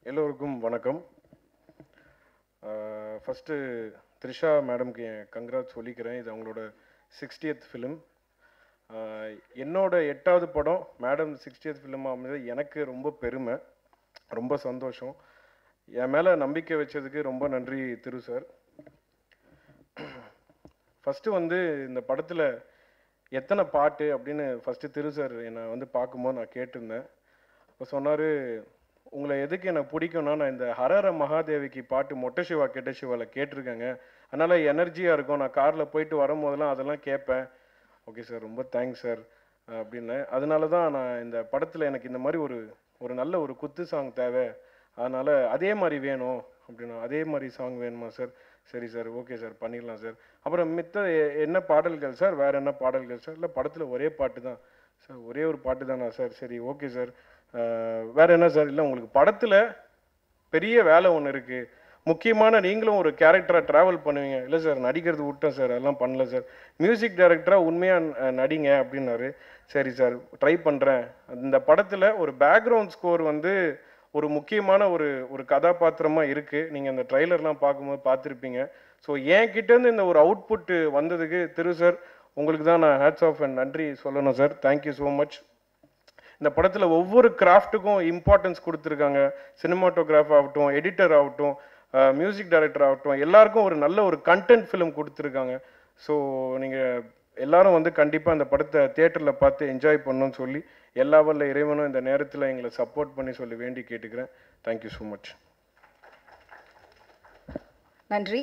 எல்லோருக்கும் வணக்கம் ஃபஸ்ட்டு த்ரிஷா மேடம்க்கு என் கங்க்ராட் சொல்லிக்கிறேன் இது அவங்களோட சிக்ஸ்டியத் ஃபிலிம் என்னோட எட்டாவது படம் மேடம் சிக்ஸ்டியத் ஃபிலிம் அமைஞ்சது எனக்கு ரொம்ப பெருமை ரொம்ப சந்தோஷம் என் மேலே நம்பிக்கை வச்சதுக்கு ரொம்ப நன்றி திரு சார் ஃபஸ்ட்டு வந்து இந்த படத்தில் எத்தனை பாட்டு அப்படின்னு ஃபஸ்ட்டு திரு சார் என்னை வந்து பார்க்கும்போது நான் கேட்டிருந்தேன் அப்போ சொன்னார் உங்களை எதுக்கு எனக்கு பிடிக்கும்னா நான் இந்த ஹரஹர மகாதேவிக்கு பாட்டு மொட்டை சிவா கெட்ட சிவாவில் கேட்டிருக்கேங்க அதனால் எனர்ஜியாக இருக்கும் நான் காரில் போயிட்டு வரும்போதெல்லாம் அதெல்லாம் கேட்பேன் ஓகே சார் ரொம்ப தேங்க்ஸ் சார் அப்படின்னு அதனால தான் நான் இந்த படத்தில் எனக்கு இந்த மாதிரி ஒரு ஒரு நல்ல ஒரு குத்து சாங் தேவை அதனால் அதே மாதிரி வேணும் அப்படின்னா அதே மாதிரி சாங் வேணுமா சார் சரி சார் ஓகே சார் பண்ணிடலாம் சார் அப்புறம் மித்த எ- என்ன பாடல்கள் சார் வேறு என்ன பாடல்கள் சார் இல்லை படத்தில் ஒரே பாட்டு தான் சார் ஒரே ஒரு பாட்டு தானா சார் சரி ஓகே சார் வேற என்ன சார் இல்லை உங்களுக்கு படத்தில் பெரிய வேலை ஒன்று இருக்குது முக்கியமான நீங்களும் ஒரு கேரக்டராக ட்ராவல் பண்ணுவீங்க இல்லை சார் நடிக்கிறது விட்டேன் சார் அதெல்லாம் பண்ணல சார் மியூசிக் டைரக்டராக உண்மையாக நடிங்க அப்படின்னாரு சரி சார் ட்ரை பண்ணுறேன் இந்த படத்தில் ஒரு பேக்ரவுண்ட் ஸ்கோர் வந்து ஒரு முக்கியமான ஒரு ஒரு கதாபாத்திரமாக இருக்குது நீங்கள் இந்த ட்ரைலர்லாம் பார்க்கும்போது பார்த்துருப்பீங்க ஸோ என் கிட்டேருந்து இந்த ஒரு அவுட்புட் வந்ததுக்கு திரு சார் உங்களுக்கு தான் நான் ஹேட்ஸ் ஆஃப் அண்ட் நன்றி சொல்லணும் சார் தேங்க்யூ ஸோ மச் இந்த படத்தில் ஒவ்வொரு கிராஃப்ட்டுக்கும் இம்பார்ட்டன்ஸ் கொடுத்துருக்காங்க சினிமாட்டோகிராஃப் ஆகட்டும் எடிட்டர் ஆகட்டும் மியூசிக் டைரக்டர் ஆகட்டும் எல்லாருக்கும் ஒரு நல்ல ஒரு கண்டென்ட் ஃபிலிம் கொடுத்துருக்காங்க ஸோ நீங்கள் எல்லாரும் வந்து கண்டிப்பாக இந்த படத்தை தியேட்டரில் பார்த்து என்ஜாய் பண்ணணும்னு சொல்லி எல்லா வல்ல இறைவனும் இந்த நேரத்தில் எங்களை சப்போர்ட் பண்ணி சொல்லி வேண்டி கேட்டுக்கிறேன் தேங்க்யூ ஸோ மச் நன்றி